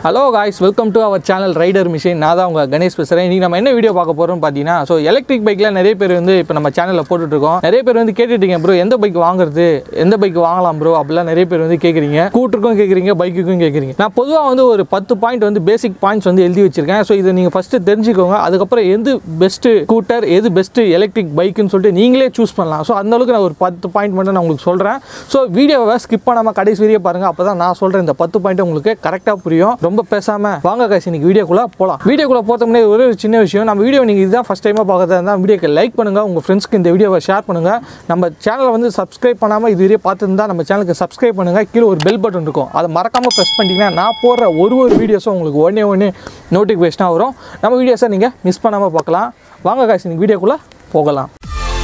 hello guys welcome to our channel rider machine நான் தான் உங்கள் கணேஷ் பேசுகிறேன் இன்றைக்கி நம்ம என்ன வீடியோ பார்க்க போகிறோம்னு பார்த்தீங்கன்னா ஸோ எலக்ட்ரிக் பைக்கில் நிறைய பேர் வந்து இப்போ நம்ம சேனலில் போட்டுட்ருக்கோம் நிறைய பேர் வந்து கேட்டுட்டீங்க ப்ரோ எந்த பைக் வாங்குறது எந்த பைக் வாங்கலாம் ப்ரோ அப்படிலாம் நிறைய பேர் வந்து கேட்குறீங்க ஸ்கூட்டருக்கும் கேட்குறீங்க பைக்குக்கும் கேட்குறீங்க நான் பொதுவாக வந்து ஒரு பத்து பாயிண்ட் வந்து பேசிக் பாயிண்ட்ஸ் வந்து எழுதி வச்சிருக்கேன் ஸோ இதை நீங்கள் ஃபஸ்ட்டு தெரிஞ்சுக்கோங்க அதுக்கப்புறம் எது பெஸ்ட்டு ஸ்கூட்டர் எது பெஸ்ட்டு எலக்ட்ரிக் பைக்குன்னு சொல்லிட்டு நீங்களே சூஸ் பண்ணலாம் ஸோ அந்த அளவுக்கு நான் ஒரு பத்து பாயிண்ட் மட்டும் நான் உங்களுக்கு சொல்கிறேன் ஸோ வீடியோவை ஸ்கிப் பண்ணாமல் கடைசி வரையும் பாருங்கள் அப்போ தான் நான் சொல்கிறேன் இந்த பத்து பாயிண்ட் உங்களுக்கு கரெக்டாக புரியும் ரொம்ப பேசாமல் வாங்க காய்ச்சி இன்னைக்கு வீடியோக்குள்ளே போகலாம் வீடியோக்குள்ளே போகிறதுக்கு முன்னாடி ஒரே ஒரு சின்ன விஷயம் நம்ம வீடியோ நீங்கள் இதுதான் ஃபஸ்ட் டைமாக பார்க்கறதா இருந்தால் வீடியோக்கு லைக் பண்ணுங்கள் உங்கள் ஃப்ரெண்ட்ஸ்க்கு இந்த வீடியோவை ஷேர் பண்ணுங்கள் நம்ம சேனலை வந்து சப்ஸ்கிரைப் பண்ணாமல் இது வரையும் பார்த்துருந்தா நம்ம சேனலுக்கு சப்ஸ்கிரைப் பண்ணுங்கள் கீழே ஒரு பெல் பட்டன் இருக்கும் அதை மறக்காமல் ப்ரெஸ் பண்ணிட்டீங்கன்னா நான் போடுற ஒரு ஒரு வீடியோஸும் உங்களுக்கு ஒன்றே ஒன்று நோட்டிஃபிகேஷனாக வரும் நம்ம வீடியோஸை நீங்கள் மிஸ் பண்ணாமல் பார்க்கலாம் வாங்க காய்ச்சி இன்னைக்கு வீடியோக்குள்ளே போகலாம்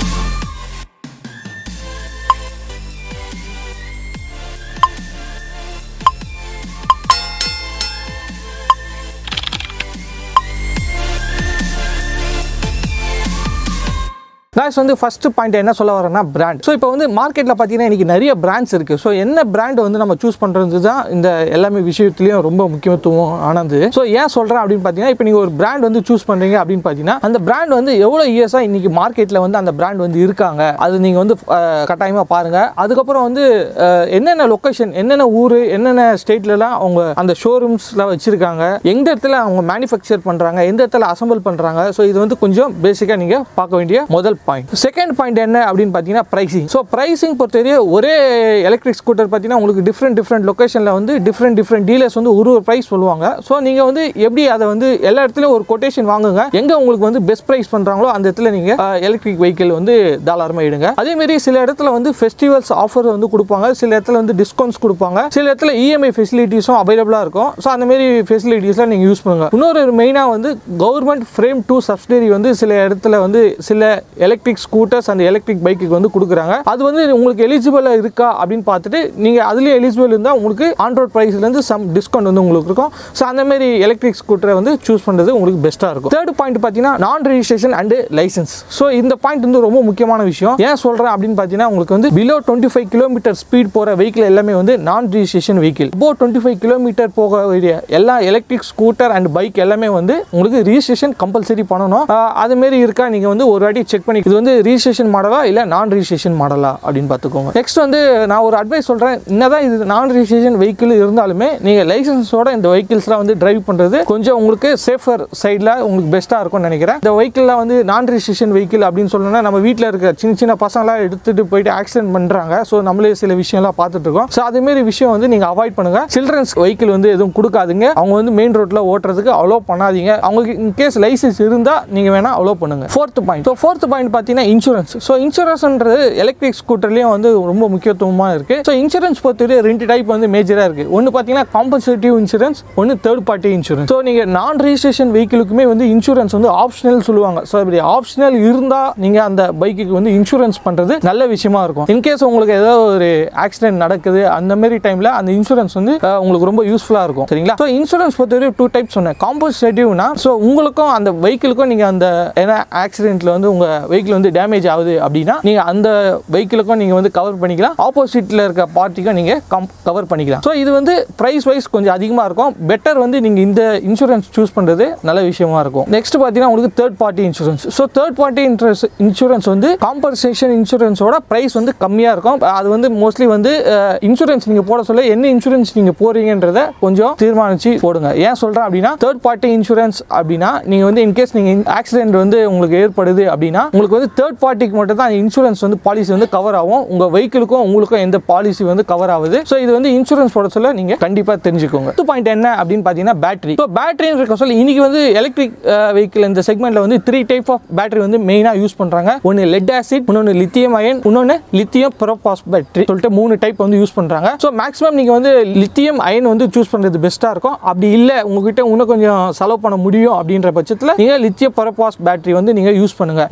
காய்ஸ் வந்து ஃபர்ஸ்ட் பாயிண்ட் என்ன சொல்ல வரேன்னா பிராண்ட் ஸோ இப்போ வந்து மார்க்கெட்டில் பார்த்தீங்கன்னா இன்றைக்கி நிறைய பிராண்ட்ஸ் இருக்குது ஸோ என்ன பிராண்ட் வந்து நம்ம சூஸ் பண்ணுறது தான் இந்த எல்லாமே விஷயத்துலையும் ரொம்ப முக்கியத்துவம் ஆனது ஸோ ஏன் சொல்கிறேன் அப்படின்னு பார்த்தீங்கன்னா இப்போ நீங்கள் ஒரு பிராண்ட் வந்து சூஸ் பண்ணுறீங்க அப்படின்னு பார்த்தீங்கன்னா அந்த பிராண்ட் வந்து எவ்வளோ இயர்ஸாக இன்றைக்கி மார்க்கெட்டில் வந்து அந்த பிராண்ட் வந்து இருக்காங்க அது நீங்கள் வந்து கட்டாயமாக பாருங்கள் அதுக்கப்புறம் வந்து அஹ், என்னென்ன லொக்கேஷன் என்னென்ன ஊர் என்னென்ன ஸ்டேட்லலாம் அவங்க அந்த ஷோரூம்ஸில் வச்சுருக்காங்க எந்த இடத்துல அவங்க மேனுஃபேக்சர் பண்ணுறாங்க எந்த இடத்துல அசம்பிள் பண்ணுறாங்க ஸோ இது வந்து கொஞ்சம் பேசிக்காக நீங்கள் பார்க்க வேண்டிய முதல் பாயிண்ட் செகண்ட் பாயிண்ட் என்ன அப்படின்னு பார்த்தீங்கன்னா ப்ரைசிங் ஸோ ப்ரைசிங் பொறுத்தவரை ஒரே எலக்ட்ரிக் ஸ்கூட்டர் பார்த்தீங்கன்னா உங்களுக்கு டிஃப்ரெண்ட் டிஃப்ரெண்ட் லொக்கேஷனில் வந்து டிஃப்ரெண்ட் டிஃப்ரெண்ட் டீலர்ஸ் வந்து ஒரு ஒரு ப்ரைஸ் சொல்லுவாங்க ஸோ நீங்கள் வந்து எப்படி அதை வந்து எல்லா இடத்துலையும் ஒரு கொட்டேஷன் வாங்குங்க எங்கே உங்களுக்கு வந்து பெஸ்ட் ப்ரைஸ் பண்ணுறாங்களோ அந்த இடத்துல நீங்கள் எலக்ட்ரிக் வெஹிக்கிள் வந்து தாராளமாக இடுங்க அதேமாரி சில இடத்துல வந்து ஃபெஸ்டிவல்ஸ் ஆஃபர் வந்து கொடுப்பாங்க சில இடத்துல வந்து டிஸ்கவுண்ட்ஸ் கொடுப்பாங்க சில இடத்துல இஎம்ஐ ஃபெசிலிட்டிஸும் அவைலபிளாக இருக்கும் ஸோ அந்த மாதிரி ஃபெசிலிட்டிஸ்லாம் நீங்கள் யூஸ் பண்ணுங்க இன்னொரு மெயினாக வந்து கவர்மெண்ட் ஃப்ரேம் டூ சப்சிடரி வந்து சில இடத்துல வந்து சில எலக்ட்ரிக் ஸ்கூட்டர்ஸ் அந்த எலக்ட்ரிக் பைக்குக்கு வந்து கொடுக்குறாங்க அது வந்து உங்களுக்கு எலிஜிபிளாக இருக்கா அப்படின்னு பார்த்துட்டு நீங்கள் அதுலேயும் எலிஜிபிள் இருந்தால் உங்களுக்கு ஆண்ட்ராய்ட் ப்ரைஸ்லேருந்து சம் டிஸ்கவுண்ட் வந்து உங்களுக்கு இருக்கும் ஸோ அந்த மாதிரி எலக்ட்ரிக் ஸ்கூட்டரை வந்து சூஸ் பண்ணுறது உங்களுக்கு பெஸ்ட்டாக இருக்கும் தேர்ட் பாயிண்ட் பார்த்தீங்கன்னா non registration and licence so இந்த பாயிண்ட் வந்து ரொம்ப முக்கியமான விஷயம் ஏன் சொல்கிறேன் அப்படின்னு பார்த்தீங்கன்னா உங்களுக்கு வந்து below twenty five kilometre speed போகிற வெஹிக்கிள் எல்லாமே வந்து நான் ரெஜிஸ்ட்ரேஷன் வெஹிக்கிள் இப்போ டுவெண்ட்டி ஃபைவ் கிலோமீட்டர் போக வேண்டிய எல்லா எலக்ட்ரிக் ஸ்கூட்டர் அண்ட் பைக் எல்லாமே வந்து உங்களுக்கு ரிஜிஸ்ட்ரேஷன் கம்பல்சரி பண்ணணும் ஆஹ் அது மாரி இருக்கா நீங்கள் வந்து ஒரு வாட்டி செக் பண்ணி இது வந்து ரிஜிஸ்ட்ரேஷன் மாடலா இல்லை நான் ரிஜிஸ்ட்ரேஷன் மாடலா அப்படின்னு பார்த்துக்கோங்க நெக்ஸ்ட் வந்து நான் ஒரு அட்வைஸ் சொல்கிறேன் என்னதான் இது நான் ரிஜிஸ்ட்ரேஷன் வெஹிக்கிள் இருந்தாலுமே நீங்கள் லைசன்ஸோட இந்த வெஹிக்கிள்ஸ்லாம் வந்து டிரைவ் பண்ணுறது கொஞ்சம் உங்களுக்கு சேஃபர் சைடில் உங்களுக்கு பெஸ்ட்டாக இருக்கும்னு நினைக்கிறேன் இந்த வெஹிக்கிள்லாம் வந்து நான் ரிஜிஸ்ட்ரேஷன் வெஹிக்கிள் அப்படின்னு சொல்லணும்னா நம்ம வீட்டில் இருக்க சின்ன சின்ன பசங்களாம் எடுத்துகிட்டு போயிட்டு ஆக்சிடென்ட் பண்ணுறாங்க ஸோ நம்மளே சில விஷயம்லாம் பார்த்துட்டு இருக்கோம் ஸோ அதேமாரி விஷயம் வந்து நீங்கள் அவாய்ட் பண்ணுங்க சில்ட்ரன்ஸ் வெஹிக்கிள் வந்து எதுவும் கொடுக்காதீங்க அவங்க வந்து மெயின் ரோட்டில் ஓட்டுறதுக்கு அலோவ் பண்ணாதீங்க அவங்களுக்கு இன்கேஸ் லைசன்ஸ் இருந்தால் நீங்கள் வேணால் அலோவ் பண்ணுங்க fourth point so fourth point பார்த்தீங்கன்னா இன்சூரன்ஸ் ஸோ இன்சூரன்ஸ்ன்றது எலக்ட்ரிக் ஸ்கூட்டர்லேயும் வந்து ரொம்ப முக்கியத்துவமாக இருக்குது ஸோ இன்சூரன்ஸ் பொறுத்தவரை ரெண்டு டைப் வந்து மேஜராக இருக்குது ஒன்று பார்த்தீங்கன்னா காம்பன்சேட்டிவ் இன்சூரன்ஸ் ஒன்று தேர்ட் பார்ட்டி இன்சூரன்ஸ் ஸோ நீங்கள் நான் ரெஜிஸ்ட்ரேஷன் வெஹிக்கிளுக்குமே வந்து இன்சூரன்ஸ் வந்து ஆப்ஷனல் சொல்லுவாங்க ஸோ இப்படி ஆப்ஷனல் இருந்தால் நீங்கள் அந்த பைக்குக்கு வந்து இன்சூரன்ஸ் பண்ணுறது நல்ல விஷயமா இருக்கும் இன்கேஸ் உங்களுக்கு ஏதாவது ஒரு ஆக்சிடென்ட் நடக்குது அந்த மாதிரி டைமில் அந்த இன்சூரன்ஸ் வந்து அஹ், உங்களுக்கு ரொம்ப யூஸ்ஃபுல்லாக இருக்கும் சரிங்களா ஸோ இன்சூரன்ஸ் பொறுத்தவரை டூ டைப் சொன்னேன் காம்பன்சேட்டிவ்னா ஸோ உங்களுக்கும் அந்த வெஹிக்கிளுக்கும் நீங்கள் அந்த ஏன்னா ஆக்சிடென்ட்டில் வந்து உங்கள் வெஹிக்கிள் வந்து டேமேஜ் ஆகுது அப்படின்னா நீங்கள் அந்த வெஹிக்கிளுக்கும் நீங்கள் வந்து கவர் பண்ணிக்கலாம் ஆப்போசிட்டில் இருக்க பார்ட்டிக்கும் நீங்கள் கம் கவர் பண்ணிக்கலாம் ஸோ இது வந்து ப்ரைஸ் வைஸ் கொஞ்சம் அதிகமாக இருக்கும் பெட்டர் வந்து நீங்கள் இந்த இன்சூரன்ஸ் சூஸ் பண்ணுறது நல்ல விஷயமா இருக்கும் நெக்ஸ்ட் பார்த்தீங்கன்னா உங்களுக்கு third party insurance so third party insurance insurance வந்து காம்பன்சேஷன் இன்சூரன்ஸோட ப்ரைஸ் வந்து கம்மியாக இருக்கும் அது வந்து மோஸ்ட்லி வந்து இன்சூரன்ஸ் நீங்கள் போட சொல்ல என்ன இன்சூரன்ஸ் நீங்கள் போடுறீங்கன்றத கொஞ்சம் தீர்மானிச்சு போடுங்க ஏன் சொல்கிறேன் அப்படின்னா தேர்ட் பார்ட்டி இன்சூரன்ஸ் அப்படின்னா நீங்கள் வந்து இன்கேஸ் நீங்கள் ஆக்சிடென்ட் வந்து உங்களுக்கு ஏற்படுது அப்படின்னா உங்களுக்கு வந்து தேர்ட் பார்ட்டிக்கு மட்டும் தான் இன்சூரன்ஸ் வந்து பாலிசி வந்து கவர் ஆகும் உங்கள் வெஹிக்கிளுக்கும் உங்களுக்கும் எந்த பாலிசி வந்து கவர் ஆகுது ஸோ இது வந்து இன்சூரன்ஸ் போட சொல்ல நீங்கள் கண்டிப்பாக தெரிஞ்சுக்கோங்க அடுத்த பாயிண்ட் என்ன அப்படின்னு பார்த்தீங்கன்னா பேட்டரி ஸோ பேட்டரி இருக்க சொல்ல இன்னைக்கு வந்து எலக்ட்ரிக் வெஹிக்கிள் இந்த செக்மெண்ட்ல வந்து த்ரீ டைப் ஆஃப் பேட்டரி வந்து மெயினாக யூஸ் பண்ணுறாங்க ஒன்று லெட் ஆசிட் இன்னொன்று லித்தியம் அயன் இன்னொன்று லித்தியம் ப்ரோபாஸ் பேட்டரி சொல்லிட்டு மூணு டைப் வந்து யூஸ் பண்ணுறாங்க ஸோ மேக்ஸிமம் நீங்கள் வந்து லித்தியம் அயன் வந்து சூஸ் பண்ணுறது பெஸ்ட்டாக இருக்கும் அப்படி இல்லை உங்ககிட்ட இன்னும் கொஞ்சம் செலவு பண்ண முடியும் அப்படின்ற பட்சத்தில் நீங்கள் லித்தியம் ப்ரோபாஸ் பேட்டரி வந்து நீங்கள் யூஸ் பண்ணுங்க லெட் ஆசிட்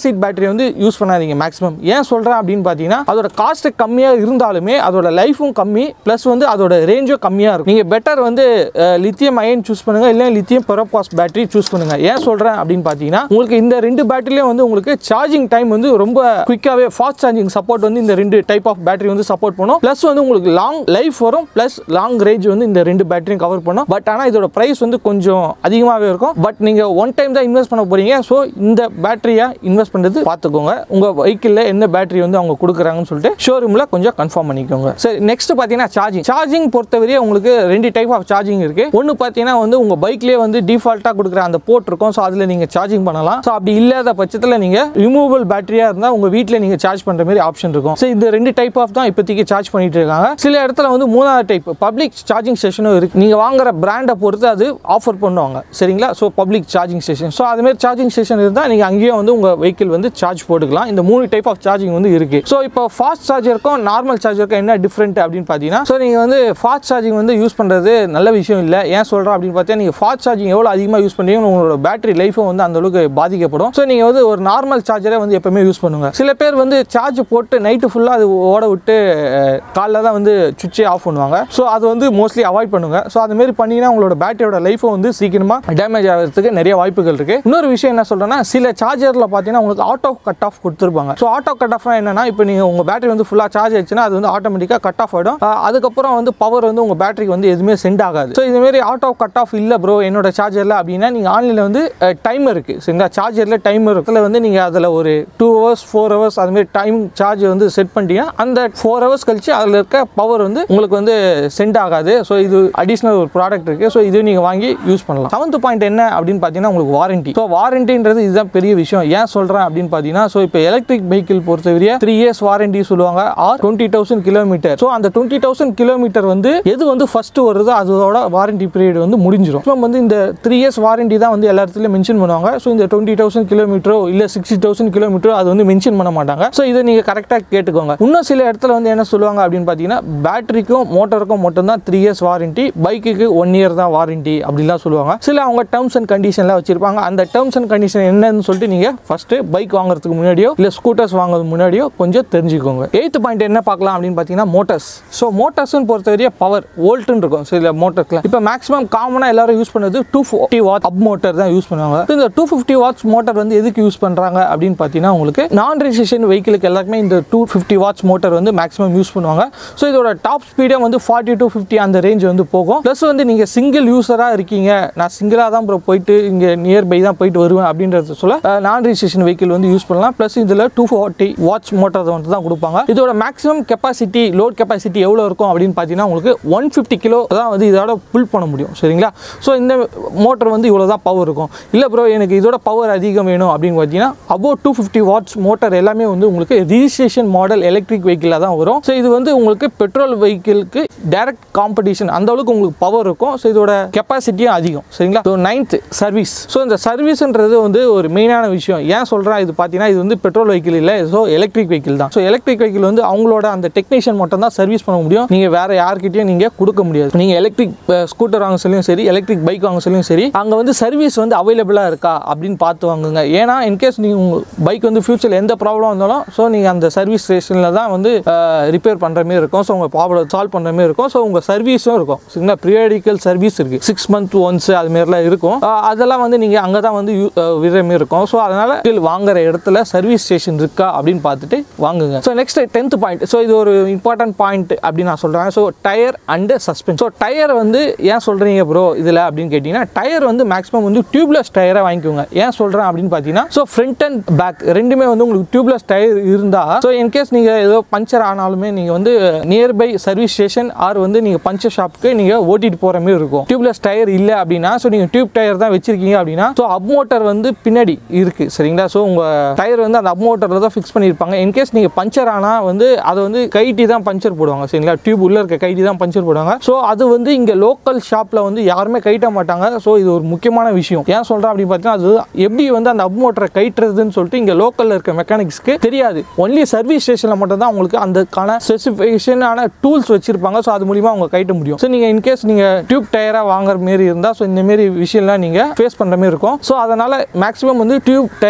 சீட் பேட்டரி வந்து யூஸ் பண்ணாதீங்க மேக்ஸிமம் ஏன் சொல்கிறேன் அப்படின்னு பார்த்தீங்கன்னா அதோட காஸ்ட் கம்மியாக இருந்தாலுமே அதோட லைஃபும் கம்மி ப்ளஸ் வந்து அதோட ரேஞ்சும் கம்மியாக இருக்கும் நீங்கள் பெட்டர் வந்து லித்தியம் அயன் சூஸ் பண்ணுங்க இல்லை லித்தியம் பெரோபாஸ் பேட்டரி சூஸ் பண்ணுங்க ஏன் சொல்கிறேன் அப்படின்னு பார்த்தீங்கன்னா உங்களுக்கு இந்த ரெண்டு பேட்டரிலையும் வந்து உங்களுக்கு சார்ஜிங் டைம் வந்து ரொம்ப குயிக்காகவே ஃபாஸ்ட் சார்ஜிங் சப்போர்ட் வந்து இந்த ரெண்டு டைப் ஆஃப் பேட்டரி வந்து சப்போர்ட் பண்ணும் ப்ளஸ் வந்து உங்களுக்கு லாங் லைஃப் வரும் ப்ளஸ் லாங் ரேஞ்ச் வந்து இந்த ரெண்டு பேட்டரியும் கவர் பண்ணும் பட் ஆனால் இதோட ப்ரைஸ் வந்து கொஞ்சம் அதிகமாகவே இருக்கும் பட் நீங்கள் ஒன் டைம் தான் இன்வெஸ்ட் பண்ண போறீங்க ஸோ இந்த பேட்டரியை இன்வெஸ்ட் பண்ணுறது பார்த்துக்கோங்க உங்கள் வெஹிக்கிளில் என்ன பேட்டரி வந்து அவங்க கொடுக்குறாங்கன்னு சொல்லிட்டு ஷோரூமில் கொஞ்சம் கன்ஃபார்ம் பண்ணிக்கோங்க சரி நெக்ஸ்ட் பார்த்தீங்கன்னா சார்ஜிங் சார்ஜிங் பொறுத்தவரையே உங்களுக்கு ரெண்டு டைப் ஆஃப் சார்ஜிங் இருக்கு ஒன்று பார்த்தீங்கன்னா வந்து உங்கள் பைக்லேயே வந்து டிஃபால்ட்டாக கொடுக்குற அந்த போர்ட் இருக்கும் ஸோ அதில் நீங்கள் சார்ஜிங் பண்ணலாம் ஸோ அப்படி இல்லாத பட்சத்தில் நீங்கள் ரிமூவபிள் பேட்டரியாக இருந்தால் உங்கள் வீட்டில் நீங்கள் சார்ஜ் பண்ணுற மாதிரி ஆப்ஷன் இருக்கும் ஸோ இந்த ரெண்டு டைப் ஆஃப் தான் இப்போதைக்கு சார்ஜ் பண்ணிட்டு இருக்காங்க சில இடத்துல வந்து மூணாவது டைப் பப்ளிக் சார்ஜிங் ஸ்டேஷனும் இருக்கு நீங்கள் வாங்குற பிராண்டை பொறுத்து அது ஆஃபர் பண்ணுவாங்க சரிங்களா so public charging station so அதுமாரி சார்ஜிங் ஸ்டேஷன் இருந்தால் நீங்கள் அங்கேயும் வந்து உங்கள் வெஹிக்கிள் வந்து சார்ஜ் போட்டுக்கலாம் இந்த மூணு டைப் ஆஃப் சார்ஜிங் வந்து இருக்கு ஸோ இப்போ ஃபாஸ்ட் சார்ஜருக்கும் நார்மல் சார்ஜருக்கும் என்ன டிஃப்ரெண்ட் அப்படின்னு பார்த்தீங்கன்னா ஸோ நீங்கள் வந்து ஃபாஸ்ட் சார்ஜிங் வந்து யூஸ் பண்ணுறது நல்ல விஷயம் இல்லை ஏன் சொல்கிறேன் அப்படின்னு பார்த்தா நீங்கள் ஃபாஸ்ட் சார்ஜிங் எவ்வளோ அதிகமாக யூஸ் பண்ணுறீங்க உங்களோட பேட்டரி லைஃபும் வந்து அந்த அளவுக்கு பாதிக்கப்படும் ஸோ நீங்கள் வந்து ஒரு நார்மல் சார்ஜரை வந்து எப்பவுமே யூஸ் பண்ணுங்க சில பேர் வந்து சார்ஜ் போட்டு நைட்டு ஃபுல்லாக அது ஓட விட்டு காலைல தான் வந்து சுவிட்சே ஆஃப் பண்ணுவாங்க ஸோ அது வந்து மோஸ்ட்லி அவாய்ட் பண்ணுங்க ஸோ அது மாதிரி பண்ணீங்கன்னா உங்களோட பேட்டரியோட லைஃபும் வந்து சீக்கிரமாக டேமேஜ் ஆகிறதுக்கு நிறைய வாய்ப்புகள் இருக்கு இன்னொரு விஷயம் என்ன சொல்றேன்னா சில சார்ஜரில் பார்த்தீங்கன்னா உங்களுக்கு ஆட்டோ கட் ஆஃப் கொடுத்துருப்பாங்க ஸோ ஆட்டோ கட் ஆஃப்னா என்னன்னா இப்போ நீங்கள் உங்கள் பேட்டரி வந்து ஃபுல்லாக சார்ஜ் ஆயிடுச்சுன்னா அது வந்து ஆட்டோமேட்டிக்காக கட் ஆஃப் ஆகிடும் அதுக்கப்புறம் வந்து பவர் வந்து உங்கள் பேட்டரிக்கு வந்து எதுவுமே சென்ட் ஆகாது ஸோ இதுமாரி ஆட்டோ கட் ஆஃப் இல்லை ப்ரோ என்னோட சார்ஜரில் அப்படின்னா நீங்கள் ஆன்லைனில் வந்து டைமர் இருக்குது சரிங்களா சார்ஜரில் டைமர் இருக்குல்ல வந்து நீங்கள் அதில் ஒரு டூ ஹவர்ஸ் ஃபோர் ஹவர்ஸ் அதுமாரி டைம் சார்ஜ் வந்து செட் பண்ணிட்டீங்கன்னா அந்த ஃபோர் ஹவர்ஸ் கழிச்சு அதில் இருக்க பவர் வந்து உங்களுக்கு வந்து சென்ட் ஆகாது ஸோ இது அடிஷ்னல் ஒரு ப்ராடக்ட் இருக்குது ஸோ இது நீங்கள் வாங்கி யூஸ் பண்ணலாம் செவன்த் பாயிண்ட் என்ன அப்படின்னு பார்த்தீங்கன்னா உங்களுக்கு வாரண்டி ஸோ வாரண்டின்றது இதுதான் பெரிய விஷயம் ஏன் சொல்கிறேன் அப்படின்னு பார்த்தீங்கன்னா ஸோ இப்போ எலக்ட்ரிக் வெஹிக்கிள் பொறுத்தவரைய த்ரீ இயர்ஸ் வாரண்டி சொல்லுவாங்க or twenty thousand kilometre so அந்த டுவெண்ட்டி தௌசண்ட் கிலோமீட்டர் வந்து எது வந்து ஃபர்ஸ்ட் வருதோ அதோட வாரண்டி பீரியட் வந்து முடிஞ்சிடும் ஸோ வந்து இந்த த்ரீ இயர்ஸ் வாரண்டி தான் வந்து எல்லா இடத்துலையும் மென்ஷன் பண்ணுவாங்க ஸோ இந்த டுவெண்ட்டி தௌசண்ட் கிலோமீட்டரோ இல்லை சிக்ஸ்டி தௌசண்ட் கிலோமீட்டரோ அது வந்து மென்ஷன் பண்ண மாட்டாங்க ஸோ இதை நீங்கள் கரெக்டாக கேட்டுக்கோங்க இன்னும் சில இடத்துல வந்து என்ன சொல்லுவாங்க அப்படின்னு பார்த்தீங்கன்னா பேட்டரிக்கும் மோட்டருக்கும் மட்டும்தான் த்ரீ இயர்ஸ் வாரண்டி பைக்குக்கு ஒன் இயர் தான் வாரண்டி அப்படிலாம் சொல்லுவாங்க சில அவங்க டேர்ம்ஸ் அண்ட் கண்டிஷன்லாம் வச்சிருப்பாங்க அந்த டேர்ம்ஸ் அண்ட் கண்டிஷன் என்னன்னு சொல்லிட்டு நீங்கள் ஃபர்ஸ்ட் பைக் வாங்குறதுக்கு முன்னாடியோ இல்லை ஸ்கூட்டர்ஸ் வாங்குறதுக்கு முன்னாடியோ கொஞ்சம் தெரிஞ்சுக்கோங்க எய்த் பாயிண்ட் என்ன பார்க்கலாம் அப்படின்னு பார்த்தீங்கன்னா மோட்டர்ஸ் ஸோ மோட்டர்ஸ்னு பொறுத்தவரைய பவர் வோல்ட்னு இருக்கும் சில மோட்டர்ஸ்ல இப்போ மேக்ஸிமம் காமனாக எல்லாரும் யூஸ் பண்ணது two fifty watt up motor தான் யூஸ் பண்ணுவாங்க So, இந்த டூ ஃபிஃப்டி வாட்ஸ் மோட்டர் வந்து எதுக்கு யூஸ் பண்ணுறாங்க அப்படின்னு பார்த்தீங்கன்னா உங்களுக்கு நான் ரெஜிஸ்ட்ரேஷன் வெஹிக்கிளுக்கு எல்லாருக்குமே இந்த டூ ஃபிஃப்டி வாட்ஸ் மோட்டர் வந்து மேக்ஸிமம் யூஸ் பண்ணுவாங்க ஸோ இதோட டாப் ஸ்பீடே வந்து ஃபார்ட்டி டு ஃபிஃப்டி அந்த ரேஞ்ச் வந்து போகும் ப்ளஸ் வந்து நீங்கள் சிங்கிள் யூஸராக இருக்கீங்க நான் சிங்கிளாக தான் ப்ரோ போயிட்டு இங்கே நியர்பை தான் போயிட்டு வருவேன் அப்படின்றது சொல்ல நான் ரெஜிஸ்ட்ரேஷன் வெஹிக்கிள் வந்து யூஸ் பண்ணலாம் ப்ளஸ் இதில் டூ ஃபார்ட்டி வாட்ஸ் மோட்டர் வந்து தான் கொடுப்பாங்க இதோட மேக்ஸிமம் கெப்பாசிட்டி லோட் கெப்பாசிட்டி எவ்வளோ இருக்கும் அப்படின்னு பார்த்தீங்கன்னா உங்களுக்கு ஒன் ஃபிஃப்டி கிலோ தான் வந்து இதோட புல் பண்ண முடியும் சரிங்களா ஸோ இந்த மோட்டர் வந்து இவ்வளோ தான் பவர் இருக்கும் இல்லை ப்ரோ எனக்கு இதோட பவர் அதிகம் வேணும் அப்படின்னு பார்த்தீங்கன்னா about two fifty watts motor எல்லாமே வந்து உங்களுக்கு ரிஜிஸ்ட்ரேஷன் மாடல் எலக்ட்ரிக் வெஹிக்கிளாக தான் வரும் ஸோ இது வந்து உங்களுக்கு பெட்ரோல் வெஹிக்கிளுக்கு டைரக்ட் காம்படிஷன் அந்த அளவுக்கு உங்களுக்கு பவர் இருக்கும் ஸோ இதோட கெப்பாசிட்டியும் அதிகம் சரிங்களா ஸோ நைன்த் சர்வீஸ் ஸோ இந்த சர்வீஸ்ன்றது வந்து ஒரு மெயினான விஷயம் ஏன் சொல்கிறேன் இது பார்த்தீங்கன்னா இது வந்து பெட்ரோல் வெஹிக்கிள் இல்லை ஸோ எலக்ட்ரிக் வெஹிக்கிள் தான் ஸோ எலக்ட்ரிக் வெஹிக்கிள் வந்து அவங்களோட அந்த டெக்னீஷியன் மட்டும் தான் சர்வீஸ் பண்ண முடியும் நீங்கள் வேற யார்கிட்டயும் நீங்கள் கொடுக்க முடியாது நீங்கள் எலக்ட்ரிக் ஸ்கூட்டர் வாங்க சொல்லியும் சரி எலக்ட்ரிக் பைக் வாங்க சொல்லியும் சரி அங்கே வந்து சர்வீஸ் வந்து அவைலபிளாக இருக்கா அப்படின்னு பார்த்து வாங்குங்க ஏன்னா இன்கேஸ் நீங்கள் உங்கள் பைக் வந்து ஃபியூச்சரில் எந்த ப்ராப்ளம் வந்தாலும் ஸோ நீங்கள் அந்த சர்வீஸ் ஸ்டேஷனில் தான் வந்து ரிப்பேர் பண்ணுற மாதிரி இருக்கும் ஸோ உங்கள் ப்ராப்ளம் சால்வ் பண்ணுற மாதிரி இருக்கும் ஸோ உங்கள் சர்வீஸும் இருக்கும் சரிங்களா ப்ரியாடிக்கல் சர்வீஸ் இருக்குது சிக்ஸ் மந்த் ஒன்ஸ் அது மாதிரிலாம் இருக்கும் அஹ் அதெல்லாம் வந்து நீங்கள் அங்கே தான் வந்து யூ- அஹ் விடுற மாதிரி இருக்கும் ஸோ அதனால் வாங்குற இடத்துல சர்வீஸ் ஸ்டேஷன் இருக்கா அப்படின்னு பார்த்துட்டு வாங்குங்க so next tenth point so இது ஒரு இம்பார்ட்டன்ட் பாயிண்ட் அப்படின்னு நான் சொல்கிறேன் so tyre and suspense so tyre வந்து ஏன் சொல்கிறீங்க ப்ரோ இதில் அப்படின்னு கேட்டிங்கன்னா டயர் வந்து மேக்ஸிமம் வந்து டியூப்லெஸ் டயரை வாங்கிக்கோங்க ஏன் சொல்கிறேன் அப்படின்னு பார்த்தீங்கன்னா ஸோ ஃப்ரண்ட் அண்ட் பேக் ரெண்டுமே வந்து உங்களுக்கு டியூப்லெஸ் டயர் இருந்தால் ஸோ இன்கேஸ் நீங்கள் ஏதோ பஞ்சர் ஆனாலுமே நீங்கள் வந்து நியர்பை சர்வீஸ் ஸ்டேஷன் ஆர் வந்து நீங்கள் பஞ்சர் ஷாப்புக்கு நீங்கள் ஓட்டிட்டு போகிற மாதிரி இருக்கும் டியூப்லெஸ் டயர் இல்லை அப்படின்னா ஸோ நீங்கள் டியூப் டயர் தான் வச்சிருக்கீங்க அப்படின்னா ஸோ அப் மோட்டர் வந்து பின்னாடி இருக்குது சரிங்களா ஸோ உங்கள் டயர் வந்து அந்த அப் மோட்டரில் தான் ஃபிக்ஸ் பண்ணியிருப்பாங்க இன்கேஸ் நீங்கள் பஞ்சர் ஆனால் வந்து அதை வந்து கைட்டி தான் பஞ்சர் போடுவாங்க சரிங்களா டியூப் உள்ளே இருக்க கைட்டி தான் பஞ்சர் போடுவாங்க ஸோ அது வந்து இங்கே லோக்கல் ஷாப்பில் வந்து யாருமே கைட்ட மாட்டாங்க ஸோ இது ஒரு முக்கியமான விஷயம் ஏன் சொல்கிறேன் அப்படின்னு பார்த்தீங்கன்னா அது எப்படி வந்து அந்த அப் மோட்டரை கைட்டுறதுன்னு சொல்லிட்டு இங்கே லோக்கலில் இருக்க மெக்கானிக்ஸ்க்கு தெரியாது ஒன்லி சர்வீஸ் ஸ்டேஷனில் மட்டும் தான் உங்களுக்கு அதுக்கான ஸ்பெசிஃபிகேஷனான டூல்ஸ் வச்சிருப்பாங்க ஸோ அது மூலிமா அவங்க கைட்ட முடியும் ஸோ நீங்கள் இன்கேஸ் நீங்கள் டியூப் டயராக வாங்குற மாரி இருந்தால் ஸோ இந்த மாரி விஷயம்லாம் நீங்கள் ஃபேஸ் பண்ணுற மாதிரி இருக்கும் ஸோ அதனால் மேக்ஸிமம் வந்து டியூப் டயரை அவாய்ட்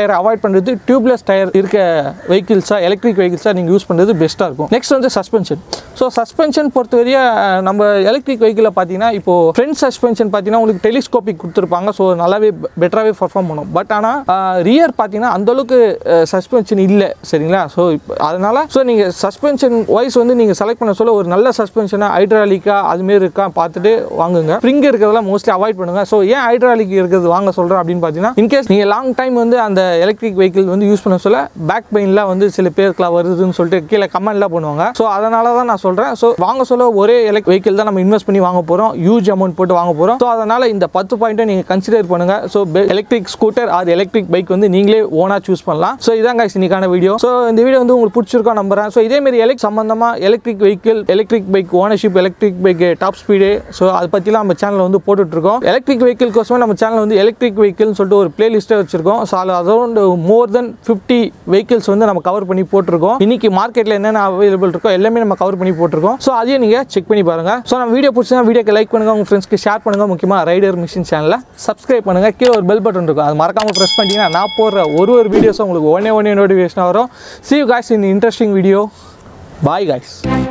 பண்ணுறது டியூப்லெஸ் டயர் இருக்க வெஹிக்கிள்ஸாக எலக்ட்ரிக் வெஹிக்கிள்ஸாக நீங்கள் யூஸ் பண்ணுறது பெஸ்ட்டாக இருக்கும் நெக்ஸ்ட் வந்து சஸ்பென்ஷன் ஸோ சஸ்பென்ஷன் பொறுத்தவரைய அஹ், நம்ம எலக்ட்ரிக் வெஹிக்கிளில் பார்த்தீங்கன்னா இப்போ ஃப்ரண்ட் சஸ்பென்ஷன் பார்த்தீங்கன்னா உங்களுக்கு டெலிஸ்கோபிக் கொடுத்துருப்பாங்க ஸோ நல்லாவே பெட்டராகவே பர்ஃபார்ம் பண்ணும் பட் ஆனால் ரியர் பார்த்தீங்கன்னா அந்தளவுக்கு சஸ்பென்ஷன் இல்லை சரிங்களா ஸோ இப்போ அதனால் ஸோ நீங்கள் சஸ்பென்ஷன் வைஸ் வந்து நீங்கள் செலக்ட் பண்ண சொல்ல ஒரு நல்ல சஸ்பென்ஷனாக ஹைட்ராலிக்காக அதுமாரி இருக்கா பார்த்துட்டு வாங்குங்க ஸ்ப்ரிங் இருக்கிறதெல்லாம் மோஸ்ட்லி அவாய்ட் பண்ணுங்க ஸோ ஏன் ஹைட்ராலிக் இருக்கிறது வாங்க சொல்கிறேன் அப்படின்னு பார்த்தீங்கன்னா இன்கேஸ் நீங்கள் லாங் டைம் வந்து அந்த எலக்ட்ரிக் வெஹிக்கிள் வந்து யூஸ் பண்ண சொல்ல பேக் பெயின்லாம் வந்து சில பேருக்குலாம் வருதுன்னு சொல்லிட்டு கீழே கமெண்ட்லாம் பண்ணுவாங்க ஸோ அதனால தான் நான் சொல்கிறேன் ஸோ வாங்க சொல்ல ஒரே எலக்ட் வெஹிக்கிள் தான் நம்ம இன்வெஸ்ட் பண்ணி வாங்க போகிறோம் ஹியூஜ் அமௌண்ட் போட்டு வாங்க போகிறோம் ஸோ அதனால் இந்த பத்து பாயிண்ட்டை நீங்கள் கன்சிடர் பண்ணுங்க so electric scooter or electric bike வந்து நீங்களே ஓனாக சூஸ் பண்ணலாம் ஸோ இதான் guys இன்னைக்கான வீடியோ ஸோ இந்த வீடியோ வந்து உங்களுக்கு பிடிச்சிருக்கோம் நம்புறேன் ஸோ இதேமாரி எலக்ட் சம்மந்தமாக electric vehicle electric bike ownership electric bike top speed so அதை பற்றிலாம் நம்ம சேனலில் வந்து போட்டுட்ருக்கோம் எலக்ட்ரிக் வெஹிக்கிள் கோசமே நம்ம சேனல் வந்து எலக்ட்ரிக் வெஹிக்கிள்னு சொல்லிட்டு ஒரு பிளேலிஸ்ட்டை வச்சிருக்கோம் ஸோ அதில் around more than fifty vehicles வந்து நம்ம கவர் பண்ணி போட்டிருக்கோம் இன்னைக்கு மார்க்கெட்டில் என்னென்ன அவைலபிள் இருக்கோ எல்லாமே நம்ம கவர் பண்ணி போட்டிருக்கோம் ஸோ அதையும் நீங்கள் செக் பண்ணி பாருங்க ஸோ நம்ம வீடியோ பிடிச்சா வீடியோக்கு லைக் பண்ணுங்க உங்கள் ஃப்ரெண்ட்ஸ்க்கு ஷேர் பண்ணுங்க முக்கியமாக ரைடர் மிஷின் சேனலை சப்ஸ்கிரைப் பண்ணுங்க கீழே ஒரு பெல் பட்டன் இருக்கும் அது மறக்காம ப்ரெஸ் பண்ணிட்டீங்கன்னா நான் போடுற ஒரு ஒரு வீடியோஸும் உங்களுக்கு ஒன்னே ஒன்னே நோட்டிஃபிகேஷன் வரும் see you guys in interesting video bye guys